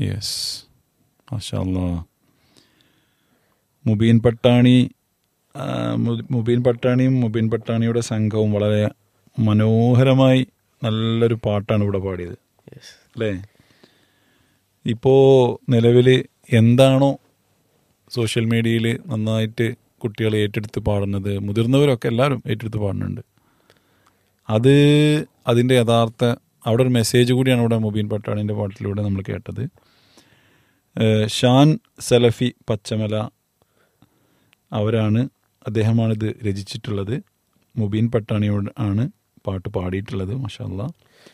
Yes മാഷാല്ലാ Mubeen പട്ടാണി ആ, മു- മുബീൻ പട്ടാണിയും മുബീൻ പട്ടാണിയുടെ സംഘവും വളരെ മനോഹരമായി നല്ലൊരു പാട്ടാണ് ഇവിടെ പാടിയത് യെസ് അല്ലേ ഇപ്പോൾ നിലവിൽ എന്താണോ സോഷ്യൽ മീഡിയയിൽ നന്നായിട്ട് കുട്ടികൾ ഏറ്റെടുത്ത് പാടുന്നത് മുതിർന്നവരൊക്കെ എല്ലാവരും ഏറ്റെടുത്ത് പാടുന്നുണ്ട് അത് അതിൻ്റെ യഥാർത്ഥ അവിടെ ഒരു മെസ്സേജ് കൂടിയാണ് ഇവിടെ മുബീൻ പട്ടാണിൻ്റെ പാട്ടിലൂടെ നമ്മൾ കേട്ടത് ഏഹ് ഷാൻ സലഫി പച്ചമല അവരാണ് അദ്ദേഹമാണിത് രചിച്ചിട്ടുള്ളത് മുബീൻ പട്ടാണിയോട് ആണ് പാട്ട് പാടിയിട്ടുള്ളത് മഷാല്ല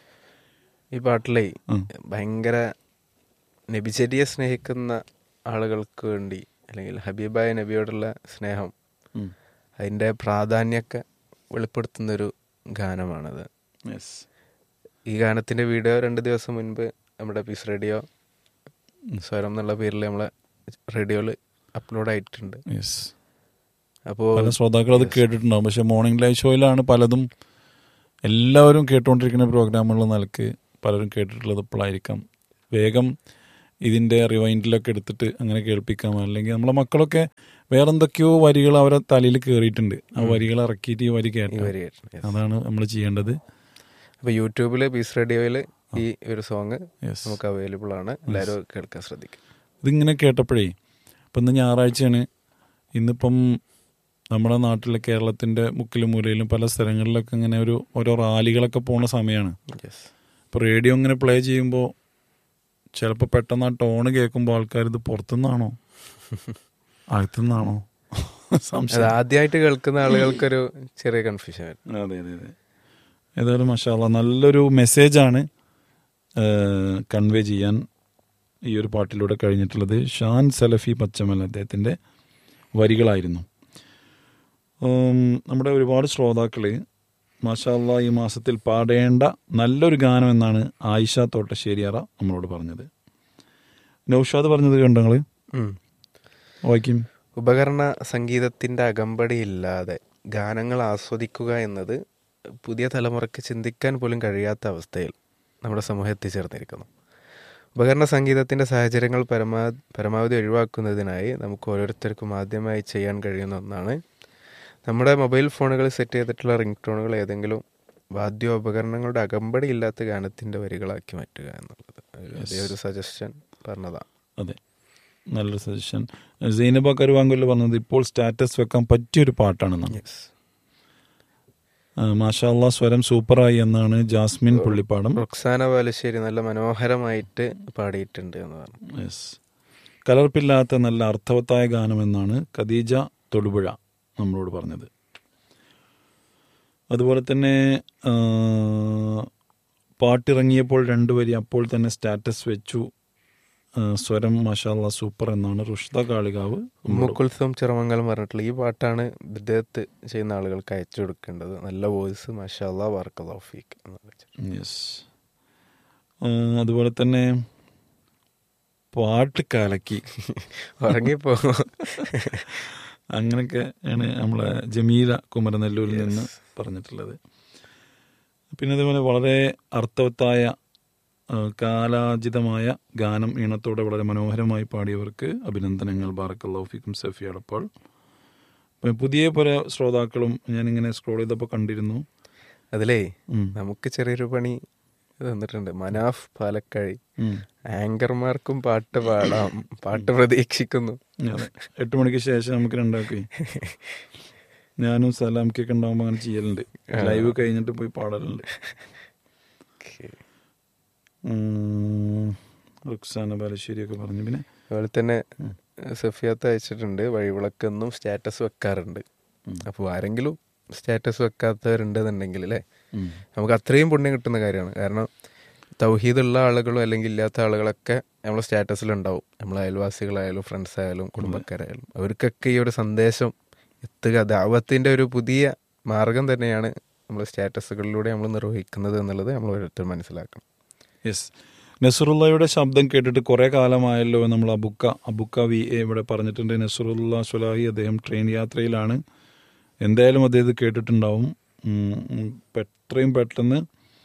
ഈ പാട്ടിലെ ഉം. ഭയങ്കര നബിചര്യയെ സ്നേഹിക്കുന്ന ആളുകൾക്ക് വേണ്ടി അല്ലെങ്കിൽ ഹബീബായ നബിയോടുള്ള സ്നേഹം അതിൻ്റെ പ്രാധാന്യമൊക്കെ വെളിപ്പെടുത്തുന്ന ഒരു ഗാനമാണത് യെസ് ഈ ഗാനത്തിൻ്റെ വീഡിയോ രണ്ട് ദിവസം മുൻപ് നമ്മുടെ പീസ് റേഡിയോ സ്വരം എന്നുള്ള പേരിൽ നമ്മളെ റേഡിയോയിൽ അപ്ലോഡ് ആയിട്ടുണ്ട് യെസ് അപ്പോൾ പല ശ്രോതാക്കൾ അത് കേട്ടിട്ടുണ്ടാവും പക്ഷെ മോർണിംഗ് ലൈവ് ഷോയിലാണ് പലതും എല്ലാവരും കേട്ടുകൊണ്ടിരിക്കുന്ന പ്രോഗ്രാമുകൾ നിലക്ക് പലരും കേട്ടിട്ടുള്ളത് ഇപ്പോഴായിരിക്കാം വേഗം ഇതിൻ്റെ റിവൈൻഡിലൊക്കെ എടുത്തിട്ട് അങ്ങനെ കേൾപ്പിക്കാം അല്ലെങ്കിൽ നമ്മളെ മക്കളൊക്കെ വേറെ എന്തൊക്കെയോ വരികൾ അവരെ തലയിൽ കയറിയിട്ടുണ്ട് ആ വരികൾ ഇറക്കിയിട്ട് ഈ വരി ഈ കേട്ടു വരി കേട്ടിട്ടുണ്ട്. അതാണ് നമ്മൾ ചെയ്യേണ്ടത് അപ്പോൾ യൂട്യൂബിൽ പീസ് റേഡിയോയിൽ ഈ ഒരു സോങ് യെസ് നമുക്ക് അവൈലബിൾ ആണ് എല്ലാവരും കേൾക്കാൻ ശ്രദ്ധിക്കും ഇതിങ്ങനെ കേട്ടപ്പോഴേ ഇപ്പം ഇന്ന് ഞായറാഴ്ചയാണ് ഇന്നിപ്പം നമ്മുടെ നാട്ടിലെ കേരളത്തിൻ്റെ മുക്കിലും മൂലയിലും പല സ്ഥലങ്ങളിലൊക്കെ ഇങ്ങനെ ഒരു ഓരോ റാലികളൊക്കെ പോണ സമയമാണ് യെസ് ഇപ്പോൾ റേഡിയോ ഇങ്ങനെ പ്ലേ ചെയ്യുമ്പോൾ ചിലപ്പോൾ പെട്ടെന്ന് ആ ടോണ് കേൾക്കുമ്പോൾ ആൾക്കാർ ഇത് പുറത്തുനിന്നാണോ അകത്തുനിന്നാണോ അത് സംശയം ആദ്യമായിട്ട് കേൾക്കുന്ന ആളുകൾക്കൊരു ചെറിയ കൺഫ്യൂഷൻ വരും അതെ അതെ അതെ ഏതായാലും മഷാല നല്ലൊരു മെസ്സേജാണ് കൺവേ ചെയ്യാൻ ഈ ഒരു പാട്ടിലൂടെ കഴിഞ്ഞിട്ടുള്ളത് ഷാൻ സലഫി പച്ചമൽ അദ്ദേഹത്തിൻ്റെ വരികളായിരുന്നു ഉം, നമ്മുടെ ഒരുപാട് ശ്രോതാക്കൾ മാഷാല്ല ഈ മാസത്തിൽ പാടേണ്ട നല്ലൊരു ഗാനം എന്നാണ് ആയിഷ തോട്ടശ്ശേരിയറ നമ്മളോട് പറഞ്ഞത് നൗഷാദ് പറഞ്ഞത് കണ്ടോ നിങ്ങൾ ഉം. വായിക്കും ഉപകരണ സംഗീതത്തിന്റെ അകമ്പടിയില്ലാതെ ഗാനങ്ങൾ ആസ്വദിക്കുക എന്നത് പുതിയ തലമുറയ്ക്ക് ചിന്തിക്കാൻ പോലും കഴിയാത്ത അവസ്ഥയിൽ നമ്മുടെ സമൂഹം എത്തിച്ചേർന്നിരിക്കുന്നു ഉപകരണ സംഗീതത്തിന്റെ സാഹചര്യങ്ങൾ പരമാ പരമാവധി ഒഴിവാക്കുന്നതിനായി നമുക്ക് ഓരോരുത്തർക്കും ആദ്യമായി ചെയ്യാൻ കഴിയുന്ന ഒന്നാണ് നമ്മുടെ മൊബൈൽ ഫോണുകളിൽ സെറ്റ് ചെയ്തിട്ടുള്ള റിംഗ് ടോണുകൾ ഏതെങ്കിലും വാദ്യോപകരണങ്ങളുടെ അകമ്പടി ഇല്ലാത്ത ഗാനത്തിന്റെ വരികളാക്കി മാറ്റുക എന്നുള്ളത് അതേ ഒരു സജഷൻ പറഞ്ഞതാണ് അതെ നല്ലൊരു സജഷൻ സൈനബ കരുവാങ്കൊല്ല പറഞ്ഞത് ഇപ്പോൾ സ്റ്റാറ്റസ് വെക്കാൻ പറ്റിയൊരു പാട്ടാണെന്നാണ് യെസ് മാഷാല്ല സ്വരം സൂപ്പറായി എന്നാണ് ജാസ്മിൻ പുള്ളിപ്പാടം റൊക്സാന ബാലുശ്ശേരി നല്ല മനോഹരമായിട്ട് പാടിയിട്ടുണ്ട് എന്ന് പറഞ്ഞു യെസ് കലർപ്പില്ലാത്ത നല്ല അർത്ഥവത്തായ ഗാനം എന്നാണ് ഖദീജ തൊടുപുഴ നമ്മളോട് പറഞ്ഞത് അതുപോലെ തന്നെ ആ, പാട്ടിറങ്ങിയപ്പോൾ രണ്ടു വരി അപ്പോൾ തന്നെ സ്റ്റാറ്റസ് വെച്ചു ആ, സ്വരം മാഷാല്ല സൂപ്പർ എന്നാണ് റുഷ്ദ കാളികാവ് നമ്മളോട് ഉമ്മുക്കുൽസും ചെറുമംഗലം പറഞ്ഞിട്ടുള്ള ഈ പാട്ടാണ് വിദേഹത്ത് ചെയ്യുന്ന ആളുകൾക്ക് അയച്ചു കൊടുക്കേണ്ടത് നല്ല വോയിസ് മഷാല്ല വർക്കലോഫീക്ക് യെസ് അതുപോലെ തന്നെ പാട്ട് കലക്കി ഉറങ്ങിപ്പോ അങ്ങനെയൊക്കെ ആണ് നമ്മളെ ജമീല കുമരനെല്ലൂരിൽ നിന്ന് പറഞ്ഞിട്ടുള്ളത് പിന്നെ അതേപോലെ വളരെ അർത്ഥവത്തായ ആ, കാലാജിതമായ ഗാനം ഈണത്തോടെ വളരെ മനോഹരമായി പാടിയവർക്ക് അഭിനന്ദനങ്ങൾ ബാറക്കല്ലോഫിക്കും സഫിയോടൊപ്പോൾ ഇപ്പം പുതിയ പല ശ്രോതാക്കളും ഞാനിങ്ങനെ സ്ക്രോൾ ചെയ്തപ്പോൾ കണ്ടിരുന്നു അതിലേ ഉം. നമുക്ക് ചെറിയൊരു പണി തന്നിട്ടുണ്ട് മനാഫ് പാലക്കാഴി ഉം. ആങ്കർമാർക്കും പാട്ട് പാടാം പാട്ട് പ്രതീക്ഷിക്കുന്നു അതെ എട്ട് മണിക്ക് ശേഷം നമുക്ക് രണ്ടാക്കി ഞാനും സലാമിക്കൊക്കെ ഉണ്ടാകുമ്പോൾ അങ്ങനെ ചെയ്യലുണ്ട് ലൈവ് കഴിഞ്ഞിട്ട് പോയി പാടലുണ്ട് ഉം. റുക്സാന ബാലുശ്ശേരിയൊക്കെ പറഞ്ഞു പിന്നെ അതുപോലെ തന്നെ സഫിയാത്ത് അയച്ചിട്ടുണ്ട് വഴിവിളക്കെന്നും സ്റ്റാറ്റസ് വെക്കാറുണ്ട് അപ്പോൾ ആരെങ്കിലും സ്റ്റാറ്റസ് വെക്കാത്തവരുണ്ടെന്നുണ്ടെങ്കിൽ അല്ലേ ഉം. നമുക്ക് അത്രയും പുണ്യം കിട്ടുന്ന കാര്യമാണ് കാരണം തൗഹീദുള്ള ആളുകളും അല്ലെങ്കിൽ ഇല്ലാത്ത ആളുകളൊക്കെ നമ്മളെ സ്റ്റാറ്റസിലുണ്ടാവും നമ്മളെ അയൽവാസികളായാലും ഫ്രണ്ട്സ് ആയാലും കുടുംബക്കാരായാലും അവർക്കൊക്കെ ഈ ഒരു സന്ദേശം എത്തുക ദാവത്തിൻ്റെ ഒരു പുതിയ മാർഗം തന്നെയാണ് നമ്മൾ സ്റ്റാറ്റസുകളിലൂടെ നമ്മൾ നിർവഹിക്കുന്നത് എന്നുള്ളത് നമ്മൾ ഓരോരുത്തരും മനസ്സിലാക്കണം യെസ് നസറുള്ളയുടെ ശബ്ദം കേട്ടിട്ട് കുറേ കാലമായല്ലോ എന്ന് നമ്മൾ അബുക്ക അബുക്ക വി എ ഇവിടെ പറഞ്ഞിട്ടുണ്ട് നസറുല്ല സുലാഹി അദ്ദേഹം ട്രെയിൻ യാത്രയിലാണ് എന്തായാലും അദ്ദേഹം ഇത് കേട്ടിട്ടുണ്ടാവും ഉം, ഉം, എത്രയും പെട്ടെന്ന്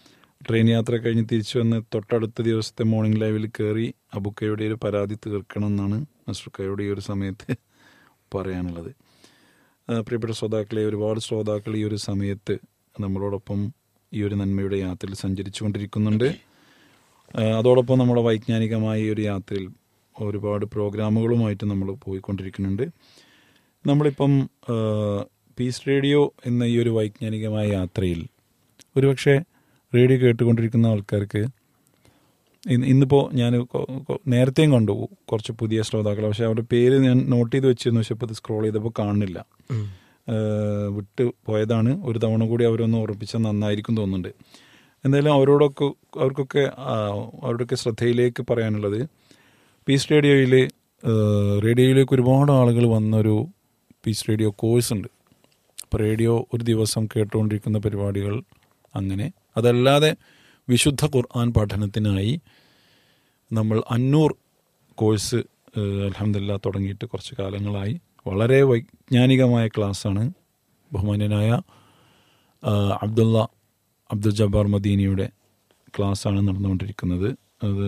ട്രെയിൻ യാത്ര കഴിഞ്ഞ് തിരിച്ചു വന്ന് തൊട്ടടുത്ത ദിവസത്തെ മോർണിംഗ് ലൈവിൽ കയറി അബുക്കയുടെ ഒരു പരാതി തീർക്കണം എന്നാണ് നസ്രുക്കയുടെ ഈ ഒരു സമയത്ത് പറയാനുള്ളത് ആ, പ്രിയപ്പെട്ട ശ്രോതാക്കളെ ഒരുപാട് ശ്രോതാക്കൾ ഈ ഒരു സമയത്ത് നമ്മളോടൊപ്പം ഈ ഒരു നന്മയുടെ യാത്രയിൽ സഞ്ചരിച്ചു കൊണ്ടിരിക്കുന്നുണ്ട് ആ, അതോടൊപ്പം നമ്മുടെ വൈജ്ഞാനികമായ ഈ ഒരു യാത്രയിൽ ഒരുപാട് പ്രോഗ്രാമുകളുമായിട്ട് നമ്മൾ പോയിക്കൊണ്ടിരിക്കുന്നുണ്ട് നമ്മളിപ്പം ആ, പീസ് റേഡിയോ എന്ന ഈ ഒരു വൈജ്ഞാനികമായ യാത്രയിൽ ഒരുപക്ഷെ റേഡിയോ കേട്ടുകൊണ്ടിരിക്കുന്ന ആൾക്കാർക്ക് ഇന്ന് ഇന്നിപ്പോൾ ഞാൻ കൊ- കൊ- നേരത്തെയും കണ്ടു കുറച്ച് പുതിയ ശ്രോതാക്കൾ പക്ഷെ അവരുടെ പേര് ഞാൻ നോട്ട് ചെയ്ത് വെച്ചിരുന്നു പക്ഷെ ഇപ്പോൾ സ്ക്രോൾ ചെയ്തപ്പോൾ കാണുന്നില്ല ഏഹ് വിട്ട് പോയതാണ് ഒരു തവണ കൂടി അവരൊന്ന് ഉറപ്പിച്ചാൽ നന്നായിരിക്കും തോന്നുന്നുണ്ട് എന്തായാലും അവരോടൊക്കെ അവർക്കൊക്കെ ആ, അവരുടെയൊക്കെ ശ്രദ്ധയിലേക്ക് പറയാനുള്ളത് പീസ് റേഡിയോയിൽ റേഡിയോയിലേക്ക് ഒരുപാട് ആളുകൾ വന്നൊരു പീസ് റേഡിയോ കോഴ്സ് ഉണ്ട് അപ്പോൾ റേഡിയോ ഒരു ദിവസം കേട്ടുകൊണ്ടിരിക്കുന്ന പരിപാടികൾ അങ്ങനെ അതല്ലാതെ വിശുദ്ധ ഖുർആൻ പഠനത്തിനായി നമ്മൾ അന്നൂർ കോഴ്സ് അലഹമില്ല തുടങ്ങിയിട്ട് കുറച്ച് കാലങ്ങളായി വളരെ വൈജ്ഞാനികമായ ക്ലാസ്സാണ് ബഹുമാന്യനായ ആ, അബ്ദുള്ള അബ്ദുൽ ജബ്ബാർ മദീനിയുടെ ക്ലാസ്സാണ് നടന്നുകൊണ്ടിരിക്കുന്നത് അത്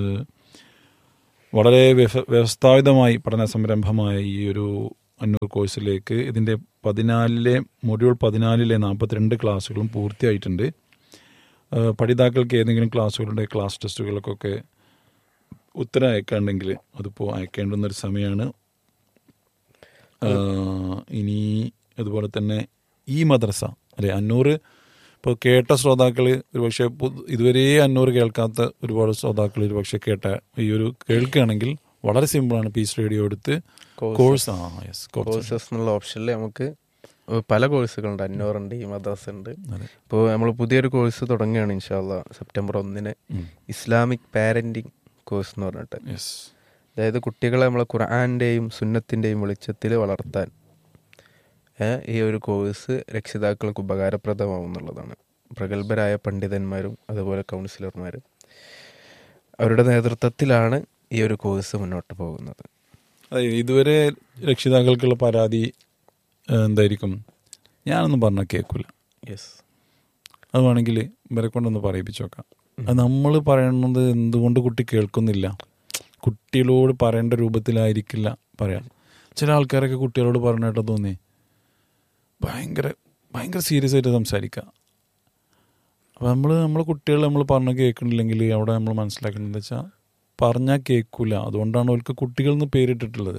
വളരെ വ്യവ- വ്യവസ്ഥാപിതമായി പഠന സംരംഭമായ ഈ ഒരു അന്നൂർ കോഴ്സിലേക്ക് ഇതിൻ്റെ പതിനാലിലെ മൊഡ്യൂൾ പതിനാലിലെ നാൽപ്പത്തിരണ്ട് ക്ലാസ്സുകളും പൂർത്തിയായിട്ടുണ്ട് ആ, പഠിതാക്കൾക്ക് ഏതെങ്കിലും ക്ലാസ്സുകളുടെ ക്ലാസ് ടെസ്റ്റുകൾക്കൊക്കെ ഉത്തരം അയക്കാണ്ടെങ്കിൽ അതിപ്പോൾ അയക്കേണ്ടുന്ന ഒരു സമയമാണ് ആ, ഇനി അതുപോലെ തന്നെ ഈ മദ്രസ അല്ലെ അന്നൂറ് ഇപ്പോൾ കേട്ട ശ്രോതാക്കൾ ഒരുപക്ഷെ പു- ഇതുവരെ അന്നൂറ് കേൾക്കാത്ത ഒരുപാട് ശ്രോതാക്കൾ ഒരുപക്ഷെ കേട്ട ഈ ഒരു കേൾക്കുകയാണെങ്കിൽ വളരെ സിമ്പിളാണ് പീസ് റേഡിയോ എടുത്ത് കോഴ്സ് ആ യെസ് കോഴ്സ് കോഴ്സസ് എന്നുള്ള ഓപ്ഷനിൽ നമുക്ക് പല കോഴ്സുകളുണ്ട് അന്നൂറുണ്ട് ഈ മദ്രസ ഉണ്ട് അതെ ഇപ്പോൾ നമ്മൾ പുതിയൊരു കോഴ്സ് തുടങ്ങുകയാണ് ഇൻഷാല്ല സെപ്റ്റംബർ ഒന്നിന് ഇസ്ലാമിക് പാരന്റിങ് കോഴ്സ് എന്ന് പറഞ്ഞിട്ട് യെസ് അതായത് കുട്ടികളെ നമ്മളെ ഖുർആാൻ്റെയും സുന്നത്തിൻ്റെയും വെളിച്ചത്തിൽ വളർത്താൻ ഏ, ഈ ഒരു കോഴ്സ് രക്ഷിതാക്കൾക്ക് ഉപകാരപ്രദമാവും എന്നുള്ളതാണ് പ്രഗത്ഭരായ പണ്ഡിതന്മാരും അതുപോലെ കൗൺസിലർമാരും അവരുടെ നേതൃത്വത്തിലാണ് ഈ ഒരു കോഴ്സ് മുന്നോട്ട് പോകുന്നത് അതെ ഇതുവരെ രക്ഷിതാക്കൾക്കുള്ള പരാതി ഏഹ്, എന്തായിരിക്കും ഞാനൊന്നും പറഞ്ഞാൽ കേൾക്കില്ല യെസ് അത് വേണമെങ്കിൽ ഇവരെ കൊണ്ടൊന്ന് പറയിപ്പിച്ച് നോക്കാം അത് നമ്മൾ പറയണത് എന്തുകൊണ്ട് കുട്ടി കേൾക്കുന്നില്ല കുട്ടികളോട് പറയേണ്ട രൂപത്തിലായിരിക്കില്ല പറയാം ചില ആൾക്കാരൊക്കെ കുട്ടികളോട് പറഞ്ഞിട്ട് തോന്നി ഭയങ്കര ഭയങ്കര സീരിയസ് ആയിട്ട് സംസാരിക്കുക അപ്പം നമ്മൾ നമ്മളെ കുട്ടികൾ നമ്മൾ പറഞ്ഞ കേൾക്കണില്ലെങ്കിൽ അവിടെ നമ്മൾ മനസ്സിലാക്കേണ്ടത് വെച്ചാൽ പറഞ്ഞാൽ കേൾക്കൂല അതുകൊണ്ടാണ് അവർക്ക് കുട്ടികൾ എന്ന് പേരിട്ടിട്ടുള്ളത്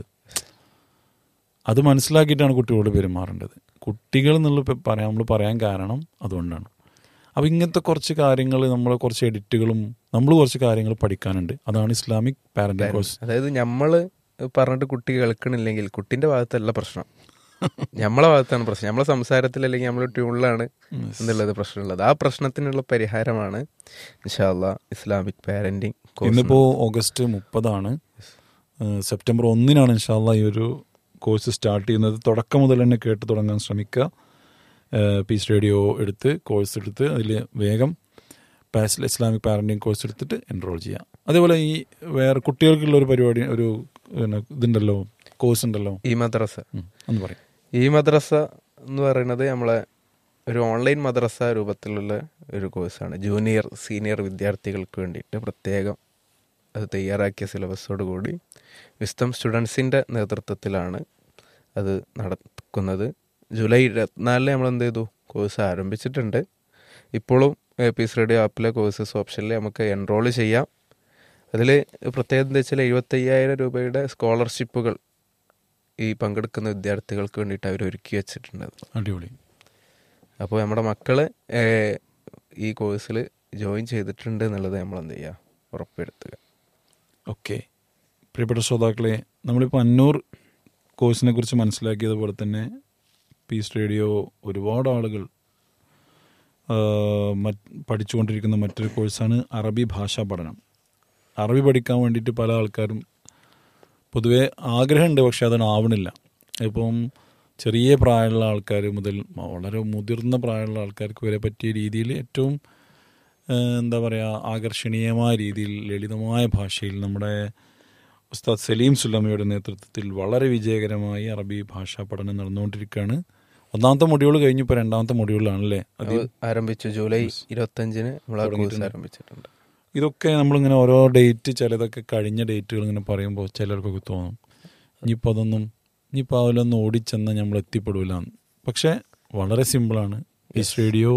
അത് മനസ്സിലാക്കിയിട്ടാണ് കുട്ടികളോട് പെരുമാറേണ്ടത് കുട്ടികൾ എന്നുള്ള പ- പറയാൻ നമ്മൾ പറയാൻ കാരണം അതുകൊണ്ടാണ് അപ്പം ഇങ്ങനത്തെ കുറച്ച് കാര്യങ്ങൾ നമ്മൾ കുറച്ച് എഡിറ്റുകളും നമ്മൾ കുറച്ച് കാര്യങ്ങൾ പഠിക്കാനുണ്ട് അതാണ് ഇസ്ലാമിക് പാരന്റിംഗ് കോഴ്സ് അതായത് നമ്മള് പറഞ്ഞിട്ട് കുട്ടി കേൾക്കണില്ലെങ്കിൽ കുട്ടിന്റെ ഭാഗത്തല്ല പ്രശ്നം നമ്മളെ ഭാഗത്താണ് പ്രശ്നം നമ്മളെ സംസാരത്തിൽ അല്ലെങ്കിൽ നമ്മളെ ട്യൂണിലാണ് എന്നുള്ളത് പ്രശ്നമുള്ളത് ആ പ്രശ്നത്തിനുള്ള പരിഹാരമാണ് ഇൻഷാല്ല ഇസ്ലാമിക് പാരന്റിങ് ഇന്നിപ്പോൾ ഓഗസ്റ്റ് മുപ്പതാണ് ഏഹ് സെപ്റ്റംബർ ഒന്നിനാണ് ഇൻഷാല്ല ഈ ഒരു കോഴ്സ് സ്റ്റാർട്ട് ചെയ്യുന്നത് തുടക്കം മുതൽ തന്നെ കേട്ട് തുടങ്ങാൻ ശ്രമിക്കുക ഏഹ് പീസ് റേഡിയോ എടുത്ത് കോഴ്സ് എടുത്ത് അതിൽ വേഗം പാസിൽ ഇസ്ലാമിക് പാരന്റിങ് കോഴ്സ് എടുത്തിട്ട് എൻറോൾ ചെയ്യുക അതേപോലെ ഈ വേറെ കുട്ടികൾക്കുള്ള ഒരു പരിപാടി ഒരു പിന്നെ ഇതുണ്ടല്ലോ കോഴ്സ് ഉണ്ടല്ലോ ഈ മദ്രസ ഉം, ഒന്ന് പറയും ഈ മദ്രസ എന്ന് പറയുന്നത് നമ്മളെ ഒരു ഓൺലൈൻ മദ്രസ രൂപത്തിലുള്ള ഒരു കോഴ്സാണ് ജൂനിയർ സീനിയർ വിദ്യാർത്ഥികൾക്ക് വേണ്ടിയിട്ട് പ്രത്യേകം അത് തയ്യാറാക്കിയ സിലബസോട് കൂടി വിസ്തം സ്റ്റുഡൻസിൻ്റെ നേതൃത്വത്തിലാണ് അത് നടക്കുന്നത് ജൂലൈ ഇരുപത്തിനാലിന് നമ്മൾ എന്ത് ചെയ്തു കോഴ്സ് ആരംഭിച്ചിട്ടുണ്ട് ഇപ്പോഴും പീസ് റേഡിയോ ആപ്പിലെ കോഴ്സസ് ഓപ്ഷനിൽ നമുക്ക് എൻറോൾ ചെയ്യാം അതിൽ പ്രത്യേകത എന്താ വെച്ചാൽ എഴുപത്തയ്യായിരം രൂപയുടെ സ്കോളർഷിപ്പുകൾ ഈ പങ്കെടുക്കുന്ന വിദ്യാർത്ഥികൾക്ക് വേണ്ടിയിട്ട് അവർ ഒരുക്കി വെച്ചിട്ടുണ്ട് അടിപൊളി അപ്പോൾ നമ്മുടെ മക്കള് ഏഹ്, ഈ കോഴ്സിൽ ജോയിൻ ചെയ്തിട്ടുണ്ട് എന്നുള്ളത് നമ്മൾ എന്ത് ചെയ്യുക ഉറപ്പെടുത്തുക ഓക്കെ പ്രിയപ്പെട്ട ശ്രോതാക്കളെ നമ്മളിപ്പോൾ അന്നൂർ കോഴ്സിനെ കുറിച്ച് മനസ്സിലാക്കിയതുപോലെ തന്നെ പീസ് റേഡിയോ ഒരുപാട് ആളുകൾ ആ, മറ്റ് പഠിച്ചുകൊണ്ടിരിക്കുന്ന മറ്റൊരു കോഴ്സാണ് അറബി ഭാഷാ പഠനം അറബി പഠിക്കാൻ വേണ്ടിയിട്ട് പല ആൾക്കാരും പൊതുവേ ആഗ്രഹമുണ്ട് പക്ഷെ അതാണ് ആവണില്ല ഇപ്പം ചെറിയ പ്രായമുള്ള ആൾക്കാർ മുതൽ വളരെ മുതിർന്ന പ്രായമുള്ള ആൾക്കാർക്ക് വരെ പറ്റിയ രീതിയിൽ ഏറ്റവും ഏഹ്, എന്താ പറയുക ആകർഷണീയമായ രീതിയിൽ ലളിതമായ ഭാഷയിൽ നമ്മുടെ ഉസ്താദ് സലീം സുല്ലമയുടെ നേതൃത്വത്തിൽ വളരെ വിജയകരമായി അറബി ഭാഷാ പഠനം നടന്നുകൊണ്ടിരിക്കുകയാണ് ഒന്നാമത്തെ മൊഡ്യൂൾ കഴിഞ്ഞ് ഇപ്പോൾ രണ്ടാമത്തെ മൊഡ്യൂളിലാണല്ലേ അത് അത് ആരംഭിച്ചു ജൂലൈ ഇരുപത്തഞ്ചിന് നമ്മൾ ആ കോഴ്സ് ആരംഭിച്ചിട്ടുണ്ട് ഇതൊക്കെ നമ്മളിങ്ങനെ ഓരോ ഡേറ്റ് ചിലതൊക്കെ കഴിഞ്ഞ ഡേറ്റുകൾ ഇങ്ങനെ പറയുമ്പോൾ ചിലർക്കൊക്കെ തോന്നും ഇനിയിപ്പോൾ അതൊന്നും ഇനിയിപ്പോൾ അതിലൊന്നും ഓടിച്ചെന്ന് നമ്മൾ എത്തിപ്പെടില്ല പക്ഷേ വളരെ സിമ്പിളാണ് ഈ റേഡിയോ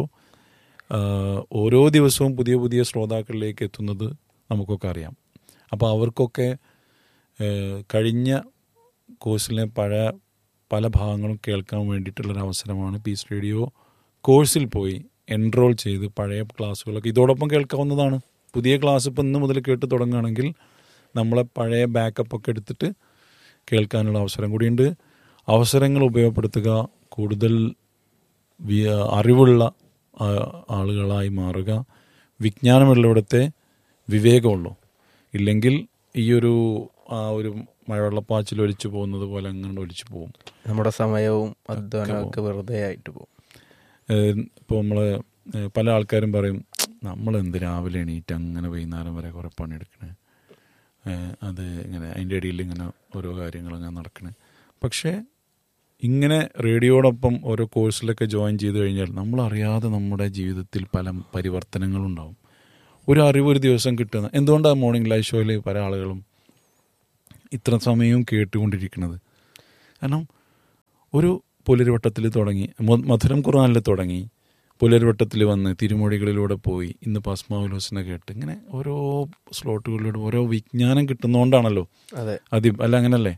ഓരോ ദിവസവും പുതിയ പുതിയ ശ്രോതാക്കളിലേക്ക് എത്തുന്നത് നമുക്കൊക്കെ അറിയാം അപ്പോൾ അവർക്കൊക്കെ ആ, കഴിഞ്ഞ കോഴ്സിലെ പഴയ പല ഭാഗങ്ങളും കേൾക്കാൻ വേണ്ടിയിട്ടുള്ളൊരു അവസരമാണ് പീസ് റേഡിയോ കോഴ്സിൽ പോയി എൻറോൾ ചെയ്ത് പഴയ ക്ലാസ്സുകളൊക്കെ ഇതോടൊപ്പം കേൾക്കാവുന്നതാണ് പുതിയ ക്ലാസ് ഇപ്പം ഇന്ന് മുതൽ കേട്ട് തുടങ്ങുകയാണെങ്കിൽ നമ്മളെ പഴയ ബാക്കപ്പ് ഒക്കെ എടുത്തിട്ട് കേൾക്കാനുള്ള അവസരം കൂടിയുണ്ട് അവസരങ്ങൾ ഉപയോഗപ്പെടുത്തുക കൂടുതൽ വി- അറിവുള്ള ആ, ആളുകളായി മാറുക വിജ്ഞാനമുള്ളിടത്തെ വിവേകമുള്ളൂ ഇല്ലെങ്കിൽ ഈ ഒരു ആ ഒരു മഴവെള്ളപ്പാച്ചിൽ ഒലിച്ചു പോകുന്നത് പോലെ അങ്ങനെ ഒലിച്ചു പോകും നമ്മുടെ സമയവും അധ്വാനവും ഒക്കെ വെറുതെ ആയിട്ട് പോകും ഇപ്പോൾ നമ്മൾ പല ആൾക്കാരും പറയും നമ്മൾ എന്ത് രാവിലെ എണീറ്റ് അങ്ങനെ വൈകുന്നേരം വരെ കുറേ പണിയെടുക്കണേ ഏഹ് അത് ഇങ്ങനെ അതിൻ്റെ ഇടയിൽ ഇങ്ങനെ ഓരോ കാര്യങ്ങൾ അങ്ങനെ നടക്കണേ പക്ഷേ ഇങ്ങനെ റേഡിയോടൊപ്പം ഓരോ കോഴ്സിലൊക്കെ ജോയിൻ ചെയ്ത് കഴിഞ്ഞാൽ നമ്മൾ അറിയാതെ നമ്മുടെ ജീവിതത്തിൽ പല പരിവർത്തനങ്ങളുണ്ടാവും ഒരു അറിവ് ഒരു ദിവസം കിട്ടുന്ന എന്തുകൊണ്ടാണ് മോർണിംഗ് ലൈവ് ഷോയിൽ പല ആളുകളും ഇത്ര സമയവും കേട്ടുകൊണ്ടിരിക്കുന്നത് കാരണം ഒരു പുലരുവട്ടത്തിൽ തുടങ്ങി മ- മധുരം ഖുർആനിൽ തുടങ്ങി പുലരുവട്ടത്തിൽ വന്ന് തിരുമൊഴികളിലൂടെ പോയി ഇന്ന് പസ്മാവുൽ ഹുസ്ന കേട്ട് ഇങ്ങനെ ഓരോ സ്ലോട്ടുകളിലൂടെ ഓരോ വിജ്ഞാനം കിട്ടുന്നതുകൊണ്ടാണല്ലോ അതെ അതി അല്ല അങ്ങനല്ലേ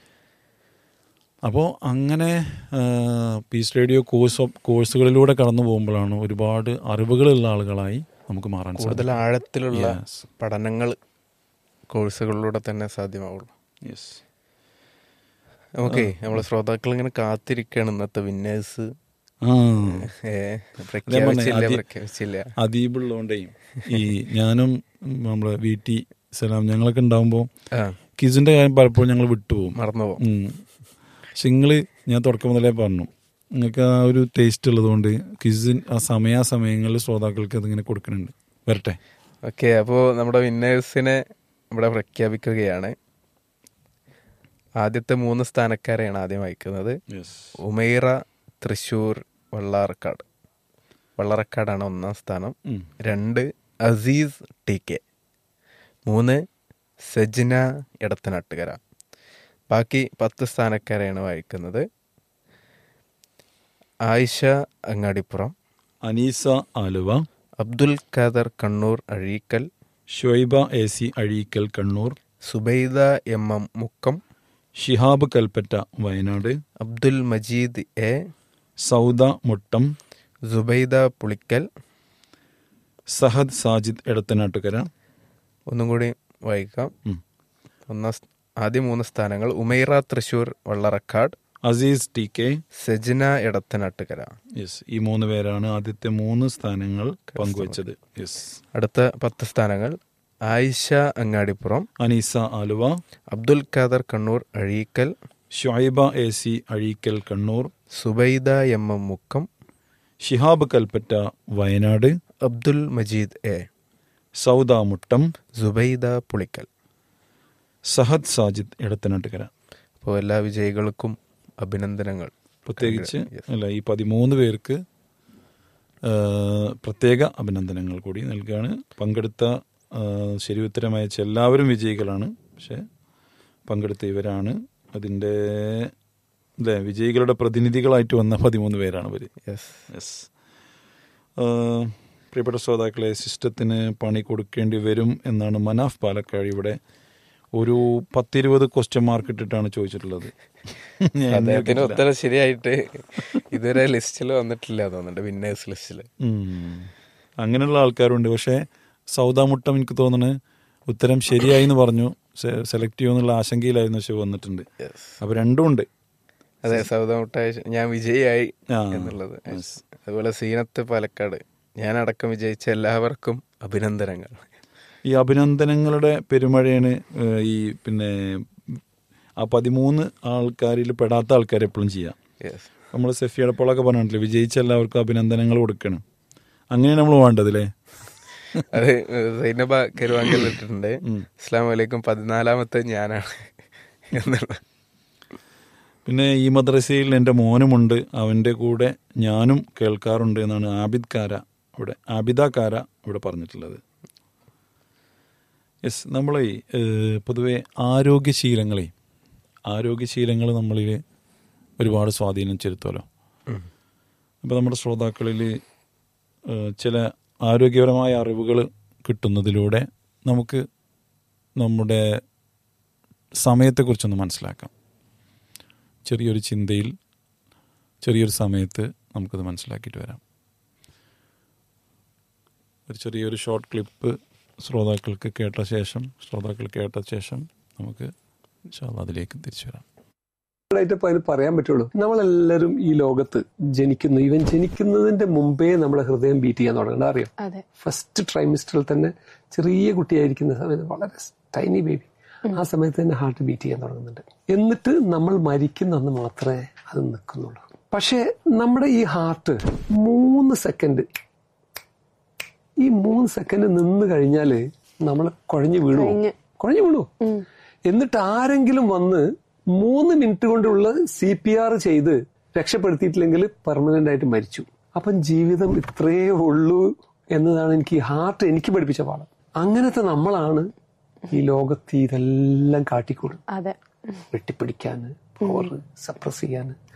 അപ്പോൾ അങ്ങനെ ആ, പീസ് റേഡിയോ കോഴ്സ് ഓഫ്- കോഴ്സുകളിലൂടെ കടന്നു പോകുമ്പോഴാണ് ഒരുപാട് അറിവുകളുള്ള ആളുകളായി നമുക്ക് മാറാൻ കൂടുതൽ സാധിക്കും ആഴത്തിലുള്ള Yes. പഠനങ്ങൾ കോഴ്സുകളിലൂടെ തന്നെ സാധ്യമാവുള്ളൂ യെസ് ഓക്കെ നമ്മളെ ശ്രോതാക്കൾ ഇങ്ങനെ കാത്തിരിക്കുകയാണ് ഇന്നത്തെ വിന്നേഴ്സ് ആ പ്രഖ്യാപിച്ചില്ല അതി- പ്രഖ്യാപിച്ചില്ല അദീബുള്ളതുകൊണ്ടേ ഈ ഞാനും നമ്മളെ വി ടി സലാം ഞങ്ങളൊക്കെ ഉണ്ടാകുമ്പോൾ ആ കിസിന്റെ കാര്യം പലപ്പോഴും ഞങ്ങൾ വിട്ടുപോകും മറന്നു പോകും ഉം. പക്ഷെ നിങ്ങള് ഞാൻ തുടക്കം മുതലേ പറഞ്ഞു നിങ്ങൾക്ക് ആ ഒരു ടേസ്റ്റ് ഉള്ളതുകൊണ്ട് കിസിൻ ആ സമയാസമയങ്ങളിൽ ശ്രോതാക്കൾക്ക് അതിങ്ങനെ കൊടുക്കുന്നുണ്ട് വരട്ടെ ഓക്കെ അപ്പോൾ നമ്മുടെ വിന്നേഴ്സിനെ ഇവിടെ പ്രഖ്യാപിക്കുകയാണ് ആദ്യത്തെ മൂന്ന് സ്ഥാനക്കാരെയാണ് ആദ്യം അയക്കുന്നത് ഉമൈറ തൃശൂർ വള്ളാർക്കാട് വള്ളറക്കാടാണ് ഒന്നാം സ്ഥാനം ഉം. രണ്ട് അസീസ് ടി കെ മൂന്ന് സജ്ന എടത്തനാട്ടുകര ബാക്കി പത്ത് സ്ഥാനക്കാരെയാണ് വായിക്കുന്നത് Ayisha Angadippuram Aneesa Aluva Abdul Khader Kannur Azhikkal Shoiba A C Azhikkal Kannur Subaida M M Mukkam Shihab Kalpetta Wayanad Abdul Majeed A Sauda Muttom Subaida Pulikkal Sahad Sajid Edathanattukara ഒന്നും കൂടി വായിക്കാം ഉം. ഒന്നാം സ്- ആദ്യ മൂന്ന് സ്ഥാനങ്ങൾ Umaira Thrissur Vallarakkad Azeez T K Sejina Edathanattukara yes ഈ മൂന്ന് പേരാണ് ആദ്യത്തെ മൂന്ന് സ്ഥാനങ്ങൾ പങ്കുവച്ചത് യെസ് അടുത്ത പത്ത് സ്ഥാനങ്ങൾ Ayisha Angadippuram Aneesa Aluva Abdul Khader Kannur Azhikkal Shuaiba A C Azhikkal Kannur Subaida M M Mukkam Shihab Kalpetta Wayanad Abdul Majeed A Sauda Muttom Subaida Pulikkal Sahad Sajid Edathanattukara അപ്പോൾ എല്ലാ വിജയികൾക്കും അഭിനന്ദനങ്ങൾ പ്രത്യേകിച്ച് Yes. അല്ല ഈ പതിമൂന്ന് പേർക്ക് ആ, പ്രത്യേക അഭിനന്ദനങ്ങൾ കൂടി നൽകുകയാണ് പങ്കെടുത്ത ആ, ശരി ഉത്തരം അയച്ച എല്ലാവരും വിജയികളാണ് പക്ഷെ പങ്കെടുത്ത ഇവരാണ് അതിൻ്റെ അല്ലേ വിജയികളുടെ പ്രതിനിധികളായിട്ട് വന്ന പതിമൂന്ന് പേരാണ് ഇവർ യെസ് യെസ് പ്രിയപ്പെട്ട ശ്രോതാക്കളെ സിസ്റ്റത്തിന് പണി കൊടുക്കേണ്ടി വരും എന്നാണ് മനാഫ് പാലക്കാട് ഇവിടെ ഒരു പത്തിരുപത് ക്വസ്റ്റ്യൻ മാർക്ക് ഇട്ടിട്ടാണ് ചോദിച്ചിട്ടുള്ളത് ഞാൻ അദ്ദേഹത്തിന് നോക്കിയിട്ടില്ല. ഉത്തരം ശരിയായിട്ട് ഇതുവരെ ലിസ്റ്റിൽ വന്നിട്ടില്ല തോന്നുന്നുണ്ട് വിന്നേഴ്സ് ലിസ്റ്റിൽ ഉം. അങ്ങനെയുള്ള ആൾക്കാരുണ്ട് പക്ഷേ സൗദാമുട്ടം എനിക്ക് തോന്നുന്നു ഉത്തരം ശരിയായി എന്ന് പറഞ്ഞു സെ- സെലക്ട് ചെയ്യുമെന്നുള്ള ആശങ്കയിലായിരുന്നു പക്ഷെ വന്നിട്ടുണ്ട് അപ്പൊ രണ്ടും ഉണ്ട് അതെ സൗദമുട്ടായ ഞാൻ വിജയിയായി ആ, എന്നുള്ളത് yes. അതുപോലെ സീനത്ത് പാലക്കാട് ഞാൻ അടക്കം വിജയിച്ച എല്ലാവർക്കും അഭിനന്ദനങ്ങൾ ഈ അഭിനന്ദനങ്ങളുടെ പെരുമഴയാണ് ഏഹ്, ഈ പിന്നെ ആ പതിമൂന്ന് ആൾക്കാരിൽ പെടാത്ത ആൾക്കാർ എപ്പോഴും ചെയ്യാം യെസ് നമ്മൾ സെഫി അടപ്പോളൊക്കെ പറഞ്ഞിട്ടില്ലേ വിജയിച്ച എല്ലാവർക്കും അഭിനന്ദനങ്ങൾ കൊടുക്കണം അങ്ങനെയാണ് നമ്മൾ വേണ്ടത് അല്ലേ അത് സൈനബ കരുവാങ്കൽ ഇട്ടിട്ടുണ്ട് ഉം. അസ്ലാം വലൈക്കും പതിനാലാമത്തെ ഞാനാണ് എന്നുള്ള പിന്നെ ഈ മദ്രസയിൽ എൻ്റെ മോനുമുണ്ട് അവൻ്റെ കൂടെ ഞാനും കേൾക്കാറുണ്ട് എന്നാണ് ആബിദ് കാര ഇവിടെ ആബിദ കാര ഇവിടെ പറഞ്ഞിട്ടുള്ളത് യെസ് നമ്മളെ ഏഹ്, പൊതുവെ ആരോഗ്യശീലങ്ങളെ ആരോഗ്യശീലങ്ങൾ നമ്മളിൽ ഒരുപാട് സ്വാധീനം ചെലുത്തുമല്ലോ അപ്പോൾ നമ്മുടെ ശ്രോതാക്കളിൽ ഏഹ്, ചില ആരോഗ്യപരമായ അറിവുകൾ കിട്ടുന്നതിലൂടെ നമുക്ക് നമ്മുടെ സമയത്തെക്കുറിച്ചൊന്ന് മനസ്സിലാക്കാം ചെറിയൊരു ചിന്തയിൽ ചെറിയൊരു സമയത്ത് നമുക്കത് മനസ്സിലാക്കിയിട്ട് വരാം ഒരു ചെറിയൊരു ഷോർട്ട് ക്ലിപ്പ് ശ്രോതാക്കൾക്ക് കേട്ട ശേഷം ശ്രോതാക്കൾ കേട്ട ശേഷം നമുക്ക് ഇൻഷാ അല്ലാ അതിലേക്ക് തിരിച്ചു വരാം ആയിട്ട് ഇപ്പൊ അതിന് പറയാൻ പറ്റുള്ളൂ നമ്മളെല്ലാവരും ഈ ലോകത്ത് ജനിക്കുന്നു ഇവൻ ജനിക്കുന്നതിന്റെ മുമ്പേ നമ്മുടെ ഹൃദയം ബീറ്റ് ചെയ്യാൻ തുടങ്ങണ്ട അറിയാം അതെ ഫസ്റ്റ് ട്രൈമിസ്റ്ററിൽ തന്നെ ചെറിയ കുട്ടിയായിരിക്കുന്ന സമയത്ത് വളരെ ടൈനി ബേബി ആ സമയത്ത് തന്നെ ഹാർട്ട് ബീറ്റ് ചെയ്യാൻ തുടങ്ങുന്നുണ്ട് എന്നിട്ട് നമ്മൾ മരിക്കുന്ന അന്ന് മാത്രമേ അത് നിൽക്കുന്നുള്ളൂ പക്ഷേ നമ്മുടെ ഈ ഹാർട്ട് മൂന്ന് സെക്കൻഡ് ഈ മൂന്ന് സെക്കൻഡ് നിന്ന് കഴിഞ്ഞാല് നമ്മൾ കുഴഞ്ഞു വീണു കഴിഞ്ഞ്. കുഴഞ്ഞു വീണു എന്നിട്ട് ആരെങ്കിലും വന്ന് മൂന്ന് മിനിറ്റ് കൊണ്ടുള്ള സി പി ആർ ചെയ്ത് രക്ഷപ്പെടുത്തിയിട്ടില്ലെങ്കിൽ പെർമനന്റ് ആയിട്ട് മരിച്ചു അപ്പം ജീവിതം ഇത്രയേ ഉള്ളൂ എന്നതാണ് എനിക്ക് ഈ ഹാർട്ട് എനിക്ക് പഠിപ്പിച്ച പാഠം അങ്ങനത്തെ നമ്മളാണ് ഈ ലോകത്ത് ഇതെല്ലാം കാട്ടിക്കൂടും അതെ വെട്ടിപ്പിടിക്കാന് പവർ സപ്രസ് ചെയ്യാന്